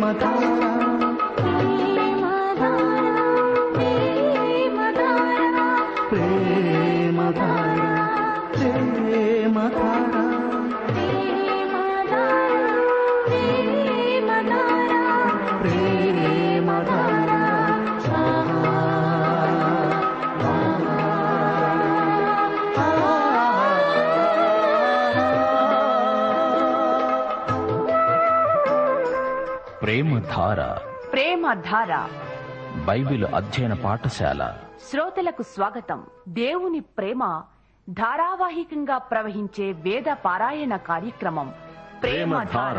ప్రేమధార ప్రేమధార Bible అధ్యయన పాఠశాల శ్రోతలకు స్వాగతం దేవుని ప్రేమ ధారావాహికంగా ప్రవహించే వేద పారాయణ కార్యక్రమం ప్రేమధార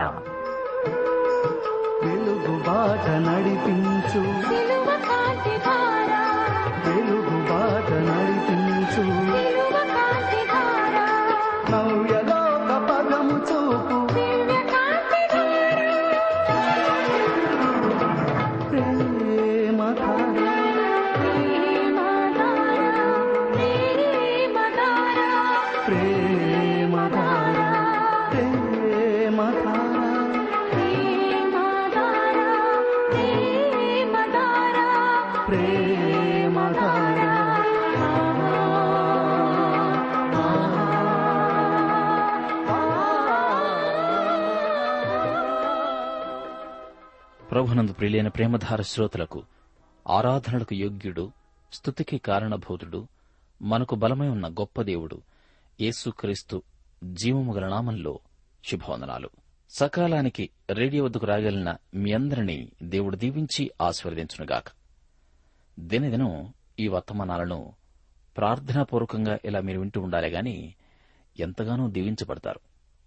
వెలుగు బాట నడిపించు సిలువ కాంతి ధార వెలుగు బాట నడిపించు సిలువ కాంతి ధార నవ్యలోక పదము చూపు దివ్య కాంతి ధార ప్రేమ ధార ప్రేమ ధార ప్రేమ ధార ప్రేమ ధార ప్రేమ ధార ప్రేమ ధార ప్రేమ ధార ప్రేమ ధార ప్రభునందు ప్రియులైన ప్రేమధార శ్రోతలకు ఆరాధనలకు యోగ్యుడు స్తుతికి కారణభూతుడు మనకు బలమై ఉన్న గొప్ప దేవుడు యేసుక్రీస్తు జీవము గల నామంలో శుభవందనాలు సకాలానికి రేడియో వద్దకు రాగలిగిన మీ అందరినీ దేవుడు దీవించి ఆశీర్వదించునుగాక దినదినం ఈ వర్తమానాలను ప్రార్థనాపూర్వకంగా ఇలా మీరు వింటూ ఉండాలి గాని ఎంతగానో దీవించబడతారు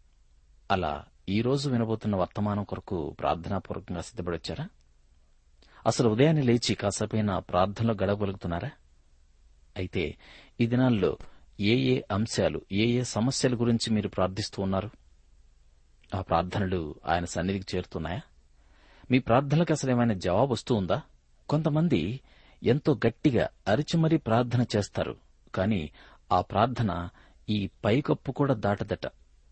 అలా ఈ రోజు వినబోతున్న వర్తమానం కొరకు ప్రార్థనాపూర్వకంగా సిద్దపడొచ్చారా అసలు ఉదయాన్నే లేచి కాసేపైనా ప్రార్థనలో గడవగలుగుతున్నారా అయితే ఈ దినాల్లో ఏ ఏ అంశాలు ఏ ఏ సమస్యల గురించి మీరు ప్రార్థిస్తూ ఉన్నారు ఆ ప్రార్థనలు ఆయన సన్నిధికి చేరుతున్నాయా మీ ప్రార్థనలకు అసలు ఏమైనా జవాబు వస్తూ ఉందా కొంతమంది ఎంతో గట్టిగా అరిచి మరీ ప్రార్థన చేస్తారు కానీ ఆ ప్రార్థన ఈ పైకప్పు కూడా దాటదట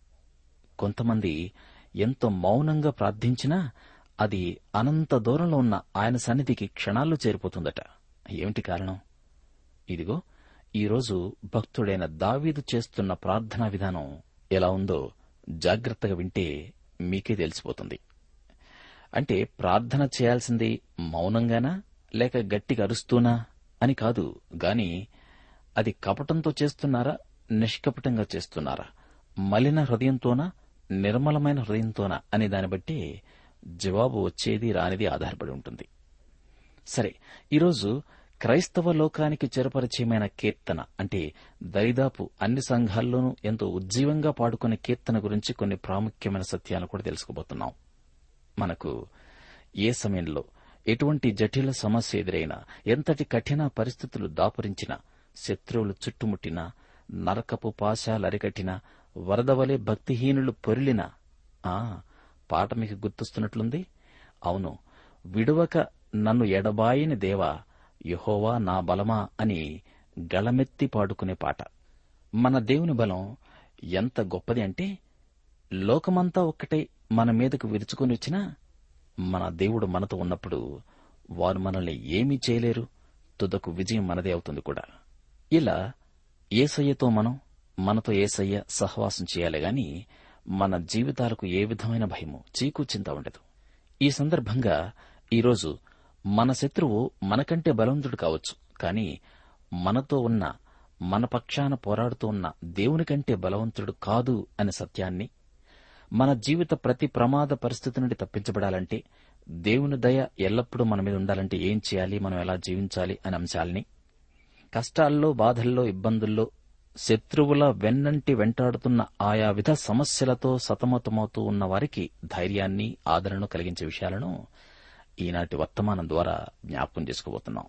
కొంతమంది ఎంతో మౌనంగా ప్రార్థించినా అది అనంత దూరంలో ఉన్న ఆయన సన్నిధికి క్షణాల్లో చేరిపోతుందట ఏమిటి కారణం ఇదిగో ఈరోజు భక్తుడైన దావీదు చేస్తున్న ప్రార్థనా విధానం ఎలా ఉందో జాగ్రత్తగా వింటే మీకే తెలిసిపోతుంది అంటే ప్రార్థన చేయాల్సింది మౌనంగానా లేక గట్టిగా అరుస్తూనా అని కాదు గాని అది కపటంతో చేస్తున్నారా నిష్కపటంగా చేస్తున్నారా మలిన హృదయంతోనా నిర్మలమైన హృదయంతోనా అనే దాన్ని బట్టి జవాబు వచ్చేది రానిది ఆధారపడి ఉంటుంది సరే ఈరోజు క్రైస్తవ లోకానికి చిరపరిచయమైన కీర్తన అంటే దరిదాపు అన్ని సంఘాల్లోనూ ఎంతో ఉజ్జీవంగా పాడుకునే కీర్తన గురించి కొన్ని ప్రాముఖ్యమైన సత్యాలను కూడా తెలుసుకోబోతున్నాం మనకు ఏ సమయంలో ఎటువంటి జటిల సమస్య ఎదురైనా ఎంతటి కఠిన పరిస్థితులు దాపురించినా శత్రువులు చుట్టుముట్టినా నరకపు పాశాలరికట్టినా వరదవలే భక్తిహీనులు పొరిలినా ఆ పాట మీకు గుర్తొస్తున్నట్లుంది అవును విడువక నన్ను ఎడబాయిని దేవా యహోవా నా బలమా అని గళమెత్తి పాడుకునే పాట మన దేవుని బలం ఎంత గొప్పది అంటే లోకమంతా ఒక్కటే మన మీదకు విరుచుకొని వచ్చినా మన దేవుడు మనతో ఉన్నప్పుడు వారు మనల్ని ఏమీ చేయలేరు తుదకు విజయం మనదే అవుతుంది కూడా ఇలా ఏసయ్యతో మనం మనతో ఏసయ్య సహవాసం చేయాలి గాని మన జీవితాలకు ఏ విధమైన భయము చీకు చింత ఉండదు ఈ సందర్భంగా ఈరోజు మన శత్రువు మనకంటే బలవంతుడు కావచ్చు కానీ మనతో ఉన్న మన పక్షాన పోరాడుతూ ఉన్న దేవుని కంటే బలవంతుడు కాదు అనే సత్యాన్ని మన జీవిత ప్రతి ప్రమాద పరిస్థితి నుండి తప్పించబడాలంటే దేవుని దయ ఎల్లప్పుడూ మన మీద ఉండాలంటే ఏం చేయాలి మనం ఎలా జీవించాలి అనే అంశాల్ని కష్టాల్లో బాధల్లో ఇబ్బందుల్లో శత్రువుల వెన్నంటి వెంటాడుతున్న ఆయా విధ సమస్యలతో సతమతమవుతూ ఉన్న వారికి ధైర్యాన్ని ఆదరణను కలిగించే విషయాలను ఈనాటి వర్తమానం ద్వారా జ్ఞాపకం చేసుకోబోతున్నాం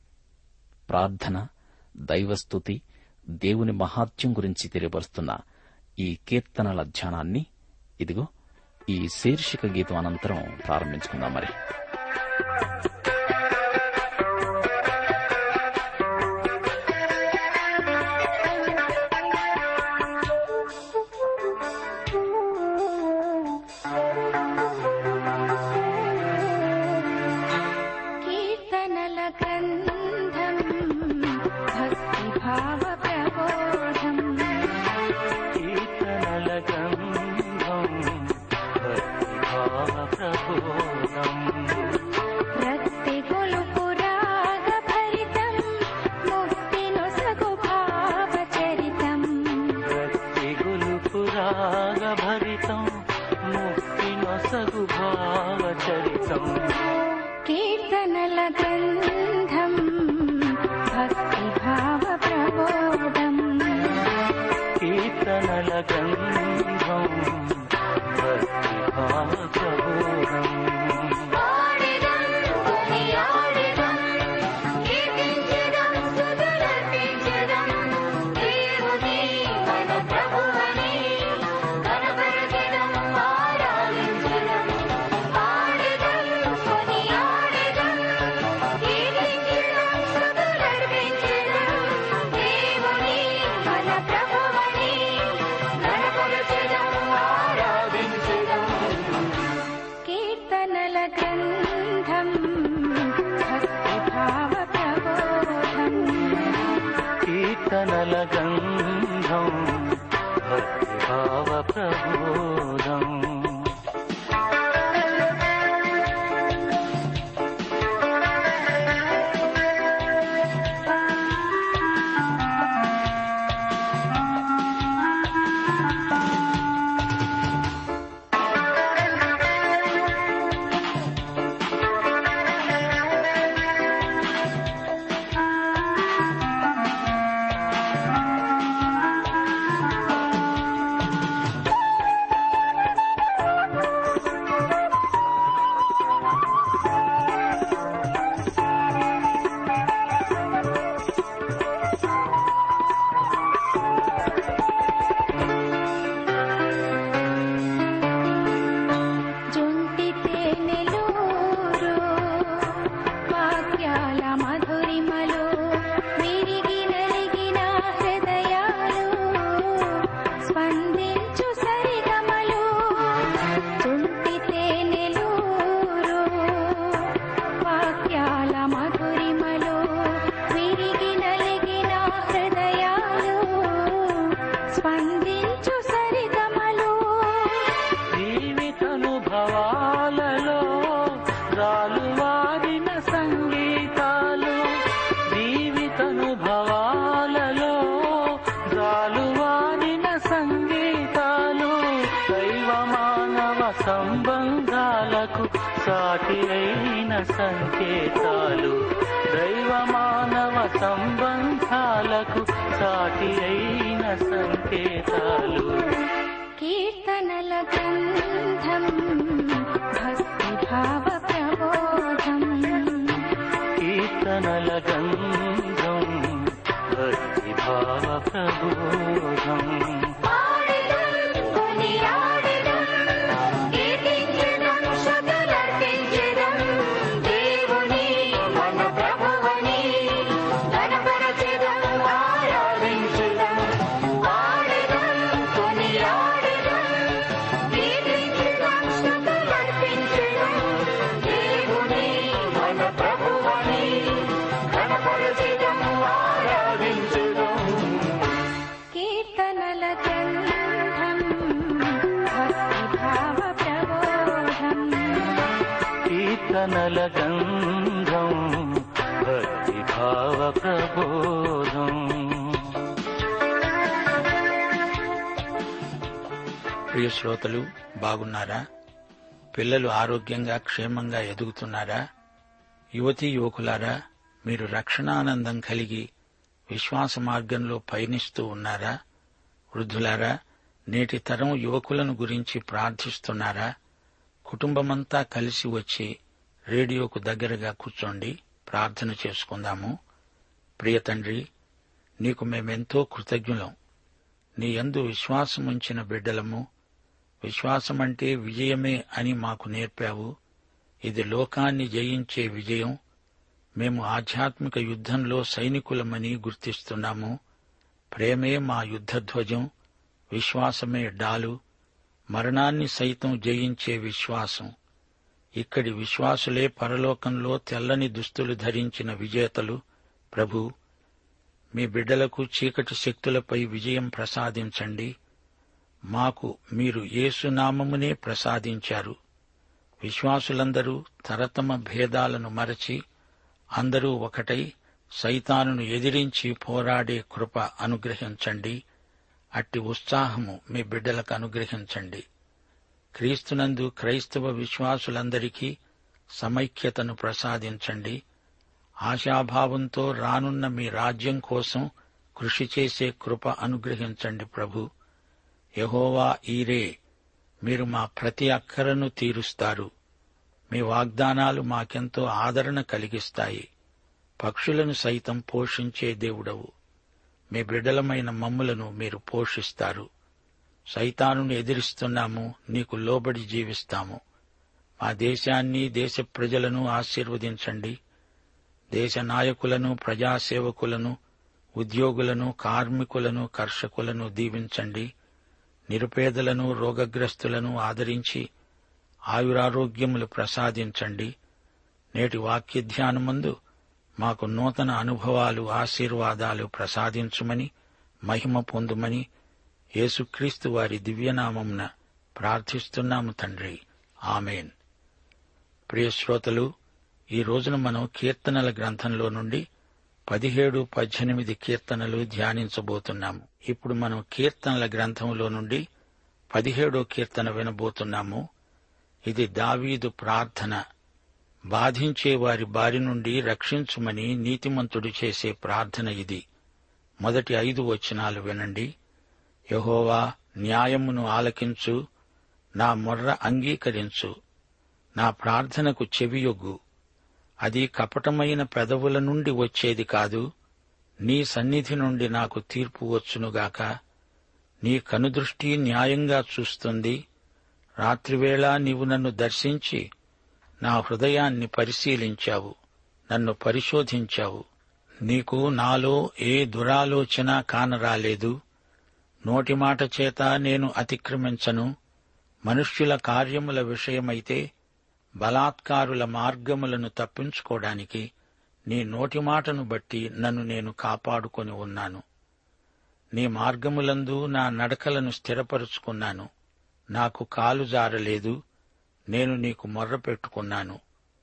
ప్రార్థన దైవస్థుతి దేవుని మహాత్యం గురించి తెలియపరుస్తున్న ఈ కీర్తనల ధ్యానాన్ని ఇదిగో ఈ శీర్షిక గీతం అనంతరం ప్రారంభించుకుందాం మరి ప్రబోధం రక్తి గొలుపు రాగ భరితం ముక్తి నొసగు భావ చరితం భక్తి గులుపు రాగ భరితం ముక్తి నొసగు భావచరితం కీర్తనల గంధం భక్తి భావ ప్రబోధం కీర్తనల గంధం భక్తి భావ ప్రబోధం ఆడిదం కొనియాడిదం కీర్తించెదం స్తుతులర్పించెదం దేవుని మన ప్రభువని కనపరచెదం ఆరాధించెదం ఆడిదం కొనియాడిదం కీర్తించెదం స్తుతులర్పించెదం దేవుని మన ప్రభువని కనపరచెదం ఆరాధించెదం కీర్తనల గ్రంథం భక్తి భావ ప్రబోధం కీర్తనల గంధం భక్తి భావ ప్రబోధం జుంటి తేనెలూరు వాక్యాల మధురిమలు విరిగి నలిగిన హృదయాలు స్పందించు సరిగమలు జుంటి తేనెలూరు వాక్యాల మధురిమలు విరిగి నలిగిన హృదయాలు స్పందించు సరిగమలు జీవితానుభవాలలో రాలువారిన సంగీతాలు జీవితానుభవాలలో రాలువారిన సంగీతాలు దైవ మానవ సంబంధాలకు సాటి అయిన సంకేతాలు దైవ మానవ సంబంధాలకు సాటి అయిన సంకేతాలు కీర్తనల గంధం భక్తి భావ ప్రబోధం కీర్తనల గంధం భక్తి భావ ప్రబోధం ఆడిదం కొనియాడిదం కీర్తించెదం స్తుతులర్పించెదం దేవుని మన ప్రభువని కనపరచెదం ఆరాధించెదం ఆడిదం కొనియాడిదం కీర్తించెదం స్తుతులర్పించెదం దేవుని మన ప్రభువని కనపరచెదం ఆరాధించెదం కీర్తనల గ్రంథం భక్తి భావ ప్రబోధం కీర్తనల గంధం భక్తి భావ ప్రబోధం ప్రియ శ్రోతలు బాగున్నారా పిల్లలు ఆరోగ్యంగా క్షేమంగా ఎదుగుతున్నారా యువతీ యువకులారా మీరు రక్షణానందం కలిగి విశ్వాస మార్గంలో పయనిస్తూ ఉన్నారా వృద్ధులారా నేటి తరం యువకులను గురించి ప్రార్థిస్తున్నారా కుటుంబమంతా కలిసి వచ్చి రేడియోకు దగ్గరగా కూర్చోండి ప్రార్థన చేసుకుందాము ప్రియ తండ్రి నీకు మేమెంతో కృతజ్ఞులం నీ యందు విశ్వాసముంచిన బిడ్డలము విశ్వాసమంటే విజయమే అని మాకు నేర్పావు ఇది లోకాన్ని జయించే విజయం మేము ఆధ్యాత్మిక యుద్ధంలో సైనికులమని గుర్తిస్తున్నాము ప్రేమే మా యుద్ధధ్వజం విశ్వాసమే డాలు మరణాన్ని సైతం జయించే విశ్వాసం ఇక్కడి విశ్వాసులే పరలోకంలో తెల్లని దుస్తులు ధరించిన విజేతలు ప్రభు మీ బిడ్డలకు చీకటి శక్తులపై విజయం ప్రసాదించండి మాకు మీరు యేసునామమునే ప్రసాదించారు విశ్వాసులందరూ తరతమ భేదాలను మరచి అందరూ ఒకటై సైతానును ఎదిరించి పోరాడే కృప అనుగ్రహించండి అట్టి ఉత్సాహము మీ బిడ్డలకు అనుగ్రహించండి క్రీస్తునందు క్రైస్తవ విశ్వాసులందరికీ సమైక్యతను ప్రసాదించండి ఆశాభావంతో రానున్న మీ రాజ్యం కోసం కృషి చేసే కృప అనుగ్రహించండి ప్రభు యహోవా ఈరే మీరు మా ప్రతి అక్కరను తీరుస్తారు మీ వాగ్దానాలు మాకెంతో ఆదరణ కలిగిస్తాయి పక్షులను సైతం పోషించే దేవుడవు మీ బిడ్డలమైన మమ్ములను మీరు పోషిస్తారు సైతానుని ఎదిరిస్తున్నాము నీకు లోబడి జీవిస్తాము మా దేశాన్ని దేశ ప్రజలను ఆశీర్వదించండి దేశ నాయకులను ప్రజాసేవకులను ఉద్యోగులను కార్మికులను కర్షకులను దీవించండి నిరుపేదలను రోగగ్రస్తులను ఆదరించి ఆయురారోగ్యములు ప్రసాదించండి నేటి వాక్య ధ్యానమందు మాకు నూతన అనుభవాలు ఆశీర్వాదాలు ప్రసాదించుమని మహిమ పొందుమని యేసుక్రీస్తు వారి దివ్యనామమున ప్రార్థిస్తున్నాము తండ్రి ఆమెన్ ప్రియ శ్రోతలు ఈ రోజున మనం కీర్తనల గ్రంథంలో నుండి పదిహేడు పద్దెనిమిది కీర్తనలు ధ్యానించబోతున్నాము ఇప్పుడు మనం కీర్తనల గ్రంథంలో నుండి పదిహేడో కీర్తన వినబోతున్నాము ఇది దావీదు ప్రార్థన బాధించే వారి బారి నుండి రక్షించుమని నీతిమంతుడు చేసే ప్రార్థన ఇది మొదటి ఐదు వచనాలు వినండి యహోవా న్యాయమును ఆలకించు నా మొర్ర అంగీకరించు నా ప్రార్థనకు చెవియొగ్గు అది కపటమైన పెదవుల నుండి వచ్చేది కాదు నీ సన్నిధి నుండి నాకు తీర్పు వచ్చునుగాక నీ కనుదృష్టి న్యాయంగా చూస్తుంది రాత్రివేళ నీవు నన్ను దర్శించి నా హృదయాన్ని పరిశీలించావు నన్ను పరిశోధించావు నీకు నాలో ఏ దురాలోచన కానరాలేదు నోటి మాట చేత నేను అతిక్రమించను మనుష్యుల కార్యముల విషయమైతే బలాత్కారుల మార్గములను తప్పించుకోవడానికి నీ నోటి మాటను బట్టి నన్ను నేను కాపాడుకొని ఉన్నాను నీ మార్గములందు నా నడకలను స్థిరపరుచుకున్నాను నాకు కాలు జారలేదు నేను నీకు మొర్ర పెట్టుకున్నాను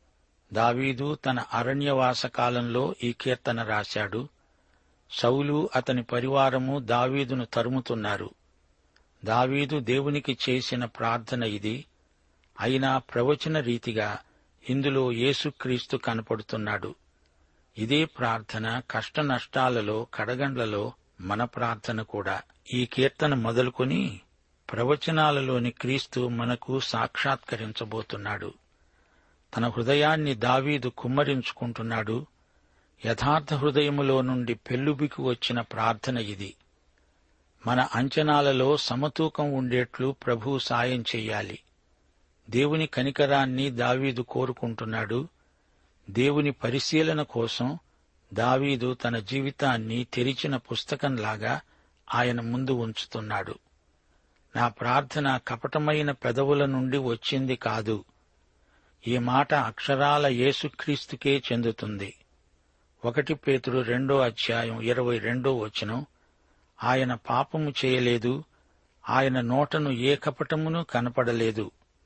దావీదు తన అరణ్యవాస కాలంలో ఈ కీర్తన రాశాడు సౌలు అతని పరివారము దావీదును తరుముతున్నారు దావీదు దేవునికి చేసిన ప్రార్థన ఇది అయినా ప్రవచన రీతిగా ఇందులో యేసుక్రీస్తు కనపడుతున్నాడు ఇదే ప్రార్థన కష్ట నష్టాలలో కడగండ్లలో మన ప్రార్థన కూడా ఈ కీర్తన మొదలుకొని ప్రవచనాలలోని క్రీస్తు మనకు సాక్షాత్కరించబోతున్నాడు తన హృదయాన్ని దావీదు కుమ్మరించుకుంటున్నాడు యథార్థ హృదయములో నుండి పెల్లుబికి వచ్చిన ప్రార్థన ఇది మన అంచనాలలో సమతూకం ఉండేట్లు ప్రభు సాయం చెయ్యాలి దేవుని కనికరాన్ని దావీదు కోరుకుంటున్నాడు దేవుని పరిశీలన కోసం దావీదు తన జీవితాన్ని తెరిచిన పుస్తకంలాగా ఆయన ముందు ఉంచుతున్నాడు నా ప్రార్థన కపటమైన పెదవుల నుండి వచ్చింది కాదు ఈ మాట అక్షరాల యేసుక్రీస్తుకే చెందుతుంది ఒకటి పేతురు రెండో అధ్యాయం ఇరవై రెండో వచనం ఆయన పాపము చేయలేదు ఆయన నోటను ఏ కపటమును కనపడలేదు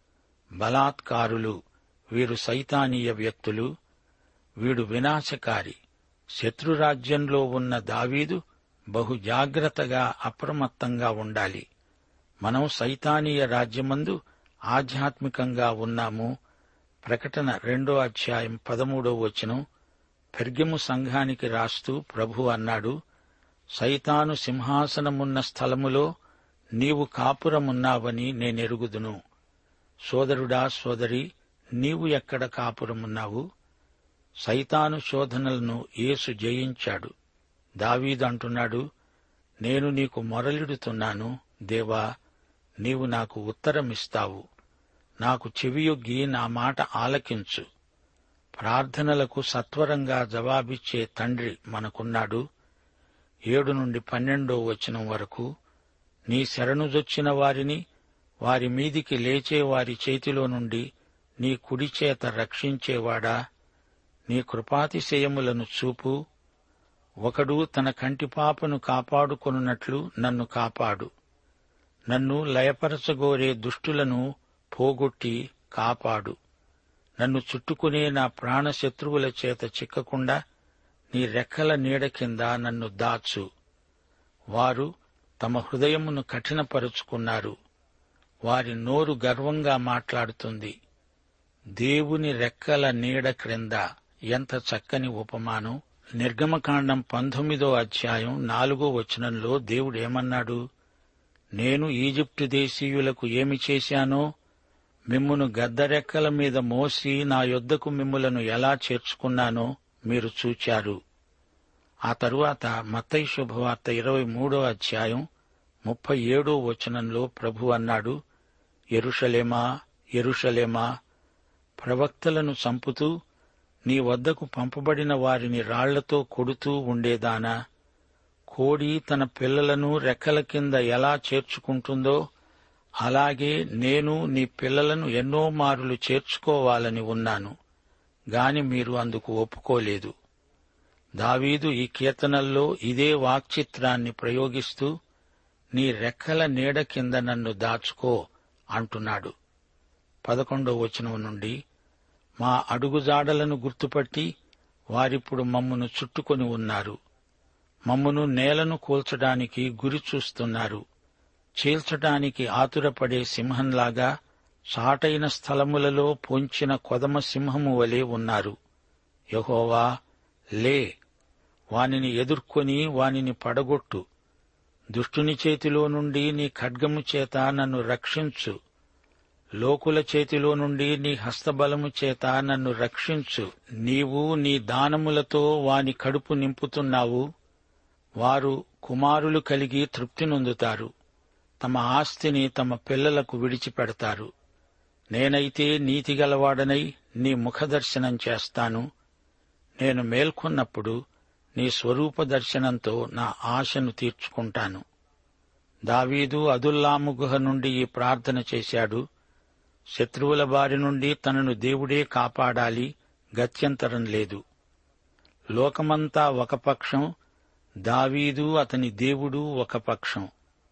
బలాత్కారులు వీరు సైతానీయ వ్యక్తులు వీడు వినాశకారి శత్రురాజ్యంలో ఉన్న దావీదు బహు జాగ్రత్తగా అప్రమత్తంగా ఉండాలి మనం సైతానీయ రాజ్యమందు ఆధ్యాత్మికంగా ఉన్నాము ప్రకటన రెండో అధ్యాయం పదమూడో వచనం పెర్గెము సంఘానికి రాస్తూ ప్రభు అన్నాడు సైతాను సింహాసనమున్న స్థలములో నీవు కాపురమున్నావని నేనెరుగుదును సోదరుడా సోదరి నీవు ఎక్కడ కాపురమున్నావు సైతాను శోధనలను యేసు జయించాడు దావీదంటున్నాడు నేను నీకు మొరలిడుతున్నాను దేవా నీవు నాకు ఉత్తరమిస్తావు నాకు చెవియొగ్గి నా మాట ఆలకించు ప్రార్థనలకు సత్వరంగా జవాబిచ్చే తండ్రి మనకున్నాడు ఏడు నుండి పన్నెండో వచనం వరకు నీ శరణుజొచ్చిన వారిని వారి మీదికి లేచే వారి చేతిలో నుండి నీ కుడి చేత రక్షించేవాడా నీ కృపాతిశయములను చూపు ఒకడు తన కంటిపాపను కాపాడుకొనున్నట్లు నన్ను కాపాడు నన్ను లయపరచగోరే దుష్టులను పోగొట్టి కాపాడు నన్ను చుట్టుకునే నా ప్రాణ శత్రువుల చేత చిక్కకుండా నీ రెక్కల నీడ కింద నన్ను దాచు వారు తమ హృదయమును కఠినపరుచుకున్నారు వారి నోరు గర్వంగా మాట్లాడుతుంది దేవుని రెక్కల నీడ క్రింద ఎంత చక్కని ఉపమానం నిర్గమకాండం పంతొమ్మిదో అధ్యాయం నాలుగో వచనంలో దేవుడేమన్నాడు నేను ఈజిప్టు దేశీయులకు ఏమి చేశానో మిమ్మును గద్దరెక్కల మీద మోసి నా యొద్దకు మిమ్ములను ఎలా చేర్చుకున్నానో మీరు చూచారు ఆ తరువాత మత్తయి శుభవార్త ఇరవై మూడో అధ్యాయం ముప్పై ఏడో వచనంలో ప్రభు అన్నాడు ఎరుషలేమా ఎరుషలేమా ప్రవక్తలను చంపుతూ నీ వద్దకు పంపబడిన వారిని రాళ్లతో కొడుతూ ఉండేదానా కోడి తన పిల్లలను రెక్కల కింద ఎలా చేర్చుకుంటుందో అలాగే నేను నీ పిల్లలను ఎన్నో మారులు చేర్చుకోవాలని ఉన్నాను గాని మీరు అందుకు ఒప్పుకోలేదు దావీదు ఈ కీర్తనల్లో ఇదే వాక్చిత్రాన్ని ప్రయోగిస్తూ నీ రెక్కల నీడ కింద నన్ను దాచుకో అంటున్నాడు పదకొండో వచనం నుండి మా అడుగుజాడలను గుర్తుపట్టి వారిప్పుడు మమ్మును చుట్టుకొని ఉన్నారు మమ్మును నేలను కూల్చడానికి గురి చూస్తున్నారు చీల్చటానికి ఆతురపడే సింహంలాగా చాటైన స్థలములలో పొంచిన కొదమ సింహము వలె ఉన్నారు యహోవా లే వానిని ఎదుర్కొని వానిని పడగొట్టు దుష్టుని చేతిలో నుండి నీ ఖడ్గము చేత నన్ను రక్షించు లోకుల చేతిలో నుండి నీ హస్తబలము చేత నన్ను రక్షించు నీవు నీ దానములతో వాని కడుపు నింపుతున్నావు వారు కుమారులు కలిగి తృప్తి నొందుతారు తమ ఆస్తిని తమ పిల్లలకు విడిచిపెడతారు నేనైతే నీతిగలవాడనై నీ ముఖదర్శనం చేస్తాను నేను మేల్కొన్నప్పుడు నీ స్వరూప దర్శనంతో నా ఆశను తీర్చుకుంటాను దావీదు అదుల్లాము గుహ నుండి ఈ ప్రార్థన చేశాడు శత్రువుల బారి నుండి తనను దేవుడే కాపాడాలి గత్యంతరం లేదు లోకమంతా ఒక పక్షం దావీదు అతని దేవుడు ఒక పక్షం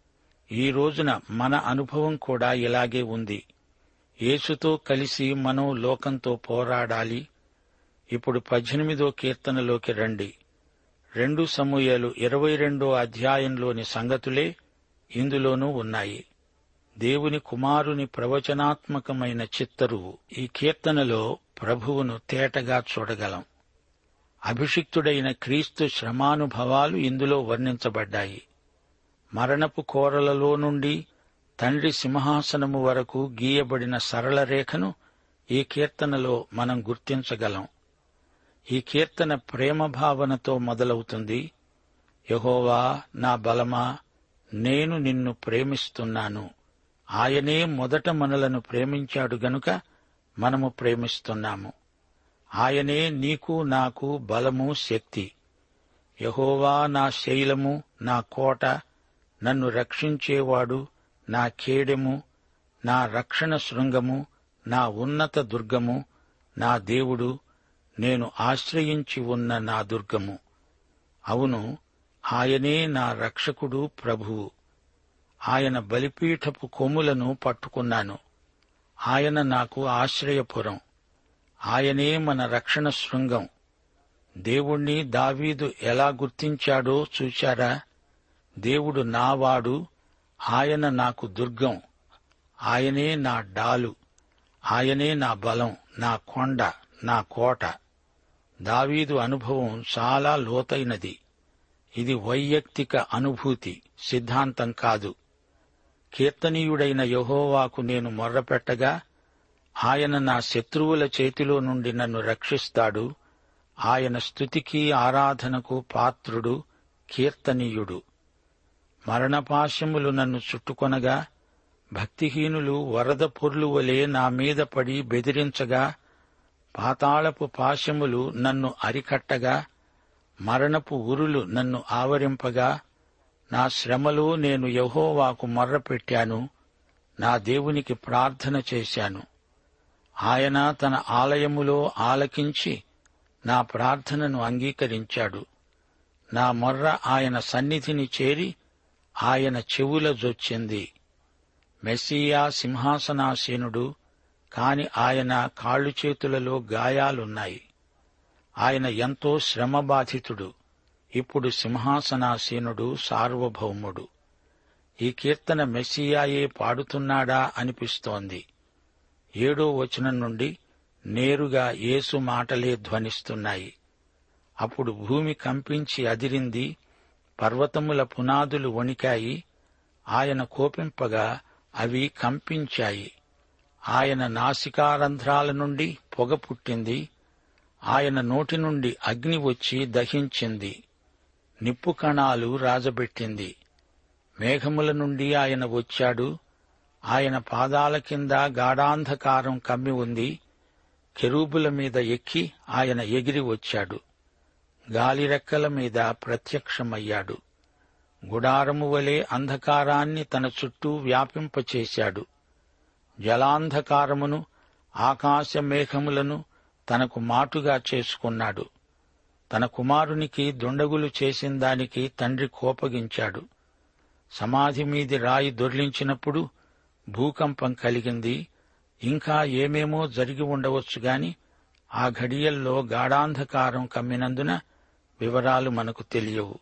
ఈ రోజున మన అనుభవం కూడా ఇలాగే ఉంది యేసుతో కలిసి మనం లోకంతో పోరాడాలి ఇప్పుడు పద్దెనిమిదో కీర్తనలోకి రండి రెండు సమూహలు ఇరవై రెండో అధ్యాయంలోని సంగతులే ఇందులోనూ ఉన్నాయి దేవుని కుమారుని ప్రవచనాత్మకమైన చిత్తరువు ఈ కీర్తనలో ప్రభువును తేటగా చూడగలం అభిషిక్తుడైన క్రీస్తు శ్రమానుభవాలు ఇందులో వర్ణించబడ్డాయి మరణపు కోరలలో నుండి తండ్రి సింహాసనము వరకు గీయబడిన సరళ రేఖను ఈ కీర్తనలో మనం గుర్తించగలం ఈ కీర్తన ప్రేమ భావనతో మొదలవుతుంది యహోవా నా బలమా నేను నిన్ను ప్రేమిస్తున్నాను ఆయనే మొదట మనలను ప్రేమించాడు గనుక మనము ప్రేమిస్తున్నాము ఆయనే నీకు నాకు బలము శక్తి యహోవా నా శైలము నా కోట నన్ను రక్షించేవాడు నా కేడెము నా రక్షణ శృంగము నా ఉన్నత దుర్గము నా దేవుడు నేను ఆశ్రయించి ఉన్న నా దుర్గము అవును ఆయనే నా రక్షకుడు ప్రభువు ఆయన బలిపీఠపు కొమ్ములను పట్టుకున్నాను ఆయన నాకు ఆశ్రయపురం ఆయనే మన రక్షణ శృంగం దేవుణ్ణి దావీదు ఎలా గుర్తించాడో చూచారా దేవుడు నావాడు ఆయన నాకు దుర్గం ఆయనే నా డాలు ఆయనే నా బలం నా కొండ నా కోట దావీదు అనుభవం చాలా లోతైనది ఇది వైయక్తిక అనుభూతి సిద్ధాంతం కాదు కీర్తనీయుడైన యహోవాకు నేను మొర్రపెట్టగా ఆయన నా శత్రువుల చేతిలో నుండి నన్ను రక్షిస్తాడు ఆయన స్థుతికి ఆరాధనకు పాత్రుడు కీర్తనీయుడు మరణపాశములు నన్ను చుట్టుకొనగా భక్తిహీనులు వరద పొర్లు వలె నా మీద పడి బెదిరించగా పాతాళపు పాశములు నన్ను అరికట్టగా మరణపు ఉరులు నన్ను ఆవరింపగా నా శ్రమలో నేను యహోవాకు మొర్రపెట్టాను నా దేవునికి ప్రార్థన చేశాను ఆయన తన ఆలయములో ఆలకించి నా ప్రార్థనను అంగీకరించాడు నా మొర్ర ఆయన సన్నిధిని చేరి ఆయన చెవుల జొచ్చింది మెస్సియా సింహాసనాసీనుడు కాని ఆయన కాళ్ళు చేతులలో గాయాలున్నాయి ఆయన ఎంతో శ్రమబాధితుడు ఇప్పుడు సింహాసనాసీనుడు సార్వభౌముడు ఈ కీర్తన మెస్సియాయే పాడుతున్నాడా అనిపిస్తోంది ఏడో వచనం నుండి నేరుగా యేసు మాటలే ధ్వనిస్తున్నాయి అప్పుడు భూమి కంపించి అదిరింది పర్వతముల పునాదులు వణికాయి ఆయన కోపింపగా అవి కంపించాయి ఆయన నాసికారంధ్రాల నుండి పొగ పుట్టింది ఆయన నోటి నుండి అగ్ని వచ్చి దహించింది నిప్పు కణాలు రాజబెట్టింది మేఘముల నుండి ఆయన వచ్చాడు ఆయన పాదాల కింద గాఢాంధకారం కమ్మి ఉంది కెరూబుల మీద ఎక్కి ఆయన ఎగిరి వచ్చాడు గాలిరెక్కల మీద ప్రత్యక్షమయ్యాడు గుడారము వలె అంధకారాన్ని తన చుట్టూ వ్యాపింపచేశాడు జలాంధకారమును ఆకాశ మేఘములను తనకు మాటుగా చేసుకున్నాడు తన కుమారునికి దుండగులు చేసిన దానికి తండ్రి కోపగించాడు సమాధి మీది రాయి దొర్లించినప్పుడు భూకంపం కలిగింది ఇంకా ఏమేమో జరిగి ఉండవచ్చు గాని ఆ ఘడియల్లో గాఢాంధకారం కమ్మినందున వివరాలు మనకు తెలియవు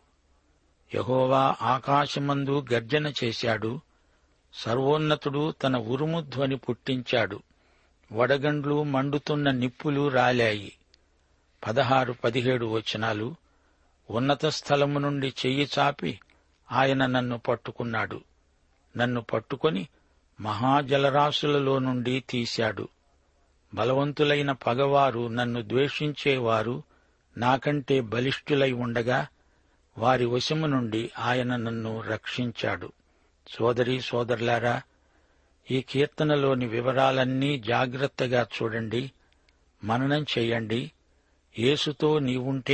యహోవా ఆకాశమందు గర్జన చేశాడు సర్వోన్నతుడు తన ఉరుము ధ్వని పుట్టించాడు వడగండ్లు మండుతున్న నిప్పులు రాలాయి పదహారు పదిహేడు వచనాలు ఉన్నత స్థలము నుండి చెయ్యి చాపి ఆయన నన్ను పట్టుకున్నాడు నన్ను పట్టుకొని మహాజలరాశులలో నుండి తీశాడు బలవంతులైన పగవారు నన్ను ద్వేషించేవారు నాకంటే బలిష్ఠులై ఉండగా వారి వశము నుండి ఆయన నన్ను రక్షించాడు సోదరి సోదరులారా ఈ కీర్తనలోని వివరాలన్నీ జాగ్రత్తగా చూడండి మననం చెయ్యండి యేసుతో నీవుంటే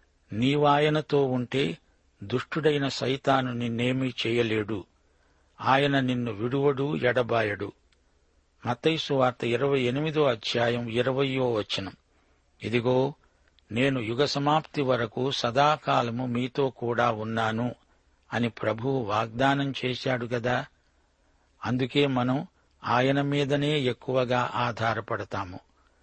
నీవాయనతో ఉంటే దుష్టుడైన సైతాను నిన్నేమీ చేయలేడు ఆయన నిన్ను విడువడు ఎడబాయడు మతైసు వార్త ఇరవై ఎనిమిదో అధ్యాయం ఇరవయో వచనం ఇదిగో నేను యుగ సమాప్తి వరకు సదాకాలము మీతో కూడా ఉన్నాను అని ప్రభువు వాగ్దానం చేశాడు గదా అందుకే మనం ఆయన మీదనే ఎక్కువగా ఆధారపడతాము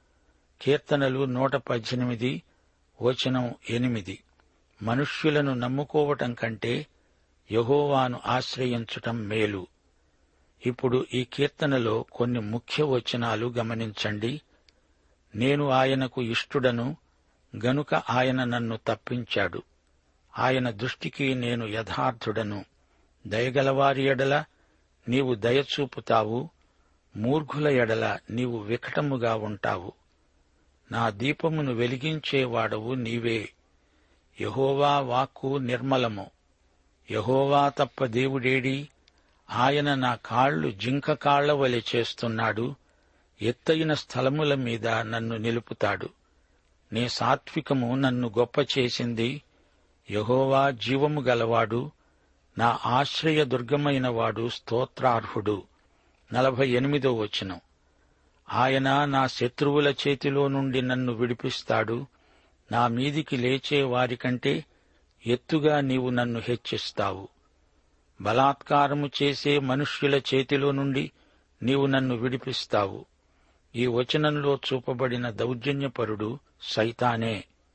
కీర్తనలు నూట పద్దెనిమిది వచనం ఎనిమిది మనుష్యులను నమ్ముకోవటం కంటే యహోవాను ఆశ్రయించటం మేలు ఇప్పుడు ఈ కీర్తనలో కొన్ని ముఖ్య వచనాలు గమనించండి నేను ఆయనకు ఇష్టుడను గనుక ఆయన నన్ను తప్పించాడు ఆయన దృష్టికి నేను యథార్థుడను దయగలవారి ఎడల నీవు దయచూపుతావు మూర్ఘుల ఎడల నీవు వికటముగా ఉంటావు నా దీపమును వెలిగించేవాడవు నీవే యహోవా వాక్కు నిర్మలము యహోవా తప్ప దేవుడేడి ఆయన నా కాళ్లు జింక కాళ్ల వలె చేస్తున్నాడు ఎత్తైన స్థలముల మీద నన్ను నిలుపుతాడు నీ సాత్వికము నన్ను గొప్ప చేసింది యహోవా జీవము గలవాడు నా ఆశ్రయ దుర్గమైన వాడు స్తోత్రార్హుడు నలభై ఎనిమిదో వచనం ఆయన నా శత్రువుల చేతిలో నుండి నన్ను విడిపిస్తాడు నా మీదికి లేచే వారికంటే ఎత్తుగా నీవు నన్ను హెచ్చిస్తావు బలాత్కారము చేసే మనుష్యుల చేతిలో నుండి నీవు నన్ను విడిపిస్తావు ఈ వచనంలో చూపబడిన దౌర్జన్యపరుడు సైతానే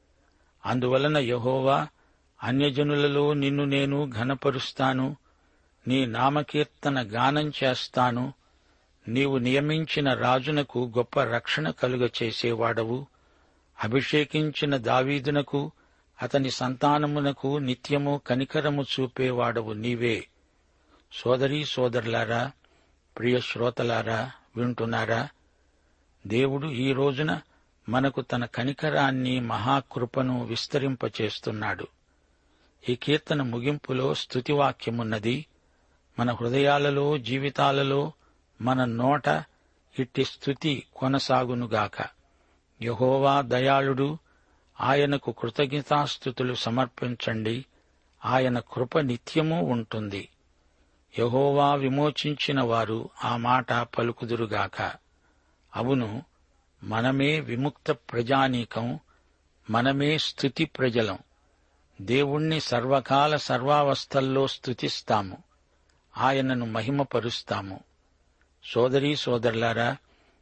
అందువలన యహోవా అన్యజనులలో నిన్ను నేను ఘనపరుస్తాను నీ నామకీర్తన గానం చేస్తాను నీవు నియమించిన రాజునకు గొప్ప రక్షణ కలుగ చేసేవాడవు అభిషేకించిన దావీదునకు అతని సంతానమునకు నిత్యము కనికరము చూపేవాడవు నీవే సోదరీ సోదరులారా ప్రియ శ్రోతలారా వింటున్నారా దేవుడు ఈ రోజున మనకు తన కనికరాన్ని మహాకృపను విస్తరింపచేస్తున్నాడు ఈ కీర్తన ముగింపులో స్తుతివాక్యమున్నది మన హృదయాలలో జీవితాలలో మన నోట ఇట్టి స్థుతి కొనసాగునుగాక యహోవా దయాళుడు ఆయనకు కృతజ్ఞతాస్థుతులు సమర్పించండి ఆయన కృప నిత్యము ఉంటుంది యహోవా విమోచించిన వారు ఆ మాట పలుకుదురుగాక అవును మనమే విముక్త ప్రజానీకం మనమే స్థుతి ప్రజలం దేవుణ్ణి సర్వకాల సర్వావస్థల్లో స్థుతిస్తాము ఆయనను మహిమపరుస్తాము సోదరీ సోదరులారా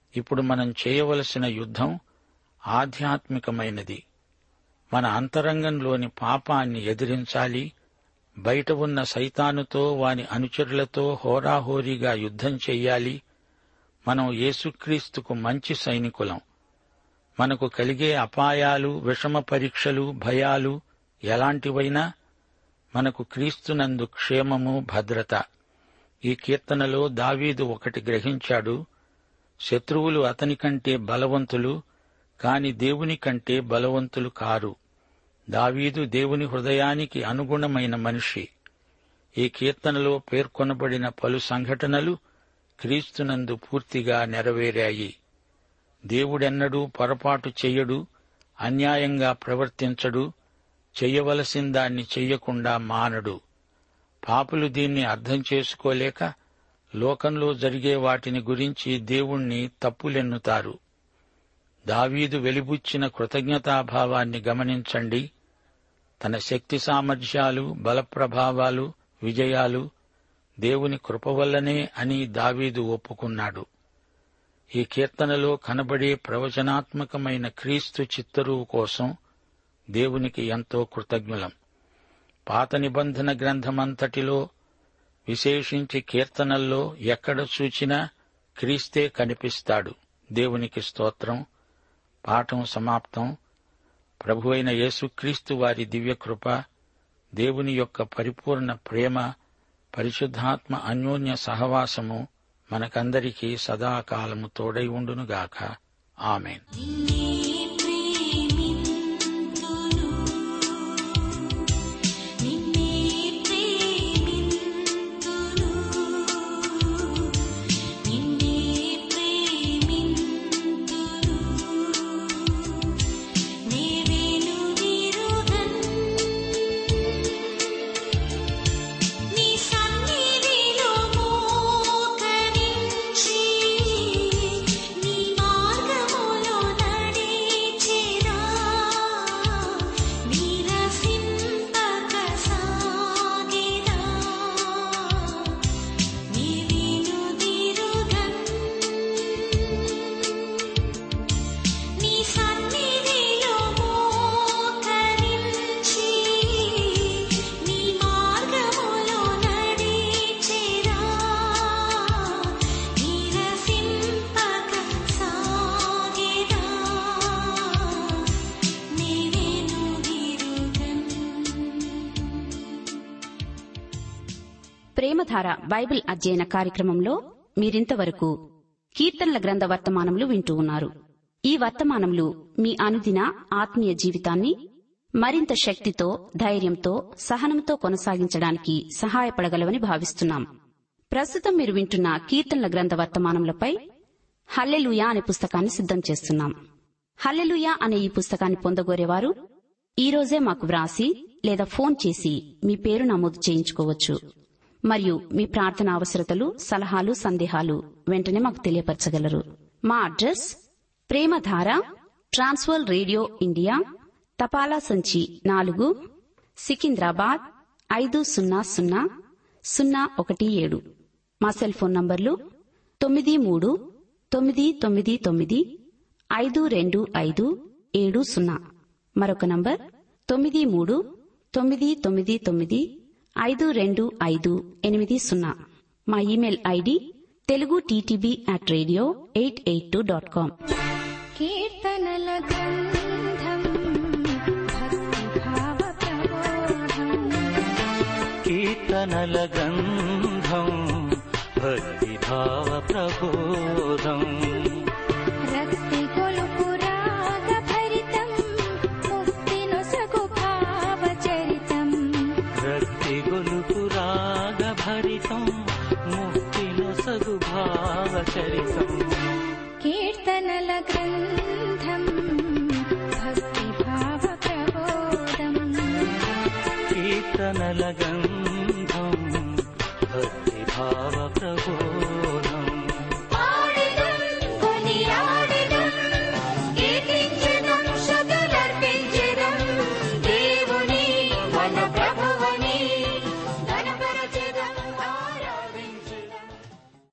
ఇప్పుడు మనం చేయవలసిన యుద్ధం ఆధ్యాత్మికమైనది మన అంతరంగంలోని పాపాన్ని ఎదిరించాలి బయట ఉన్న సైతానుతో వాని అనుచరులతో హోరాహోరీగా యుద్ధం చెయ్యాలి మనం యేసుక్రీస్తుకు మంచి సైనికులం మనకు కలిగే అపాయాలు విషమ పరీక్షలు భయాలు ఎలాంటివైనా మనకు క్రీస్తునందు క్షేమము భద్రత ఈ కీర్తనలో దావీదు ఒకటి గ్రహించాడు శత్రువులు అతని కంటే బలవంతులు కాని దేవుని కంటే బలవంతులు కారు దావీదు దేవుని హృదయానికి అనుగుణమైన మనిషి ఈ కీర్తనలో పేర్కొనబడిన పలు సంఘటనలు క్రీస్తునందు పూర్తిగా నెరవేరాయి దేవుడెన్నడూ పొరపాటు చెయ్యడు అన్యాయంగా ప్రవర్తించడు చెయ్యవలసిందాన్ని చెయ్యకుండా మానడు పాపులు దీన్ని అర్థం చేసుకోలేక లోకంలో జరిగే వాటిని గురించి దేవుణ్ణి తప్పులెన్నుతారు దావీదు వెలిబుచ్చిన కృతజ్ఞతాభావాన్ని గమనించండి తన శక్తి సామర్థ్యాలు బలప్రభావాలు విజయాలు దేవుని కృప వల్లనే అని దావీదు ఒప్పుకున్నాడు ఈ కీర్తనలో కనబడే ప్రవచనాత్మకమైన క్రీస్తు చిత్తరువు కోసం దేవునికి ఎంతో కృతజ్ఞులం పాత నిబంధన గ్రంథమంతటిలో విశేషించి కీర్తనల్లో ఎక్కడ చూచినా క్రీస్తే కనిపిస్తాడు దేవునికి స్తోత్రం పాఠం సమాప్తం ప్రభువైన యేసుక్రీస్తు వారి దివ్యకృప దేవుని యొక్క పరిపూర్ణ ప్రేమ పరిశుద్ధాత్మ అన్యోన్య సహవాసము మనకందరికీ సదాకాలము తోడై ఉండునుగాక ఆమెన్ నిన్నే ప్రేమింతును నిన్నే ప్రేమింతును నీవేను విరుగన్ నీ సన్నిధిలో మోకరించి నీ మార్గములో నడిచెదా నీరసింపక సాగెదా నీవేను విరుగన్ నీ సన్నిధిలో మోకరించి నీ మార్గములో నడిచెదా నీరసింపక సాగెదా నీవేను విరుగన్ ప్రేమధార బైబిల్ అధ్యయన కార్యక్రమంలో మీరింతవరకు కీర్తనల గ్రంథ వర్తమానములు వింటూ ఉన్నారు ఈ వర్తమానములు మీ అనుదిన ఆత్మీయ జీవితాన్ని మరింత శక్తితో ధైర్యంతో సహనంతో కొనసాగించడానికి సహాయపడగలవని భావిస్తున్నాం ప్రస్తుతం మీరు వింటున్న కీర్తనల గ్రంథ వర్తమానములపై హల్లెలూయా అనే పుస్తకాన్ని సిద్ధం చేస్తున్నాం హల్లెలూయా అనే ఈ పుస్తకాన్ని పొందగోరేవారు ఈ రోజే మాకు వ్రాసి లేదా ఫోన్ చేసి మీ పేరు నమోదు చేయించుకోవచ్చు మరియు మీ ప్రార్థన అవసరతలు సలహాలు సందేహాలు వెంటనే మాకు తెలియపరచగలరు మా address Premadhara trans world radio India తపాలా సంచి నాలుగు సికింద్రాబాద్ ఐదు సున్నా సున్నా సున్నా ఒకటి ఏడు మా సెల్ ఫోన్ నంబర్లు తొమ్మిది మూడు తొమ్మిది తొమ్మిది తొమ్మిది ఐదు రెండు ఐదు ఏడు సున్నా మరొక నంబర్ తొమ్మిది మూడు తొమ్మిది తొమ్మిది తొమ్మిది ఐదు రెండు ఐదు ఎనిమిది సున్నా మా email ID Telugu TTB at radio eight eight two dot com కీర్తనల గ్రంథం భక్తిభావ ప్రబోధం కీర్తనల గంధం భక్తిభావ ప్రబోధం రక్తి కొలుపు రాగ భరితం ముక్తి నొసగు భావ చరితం రక్తి గొలుపు రాగ భరితం ముక్తి నొసగు భావ చరితం కీర్తనల గ్రంథం భక్తిభావ ప్రబోధం కీర్తనల గంధం భక్తిభావ ప్రబోధం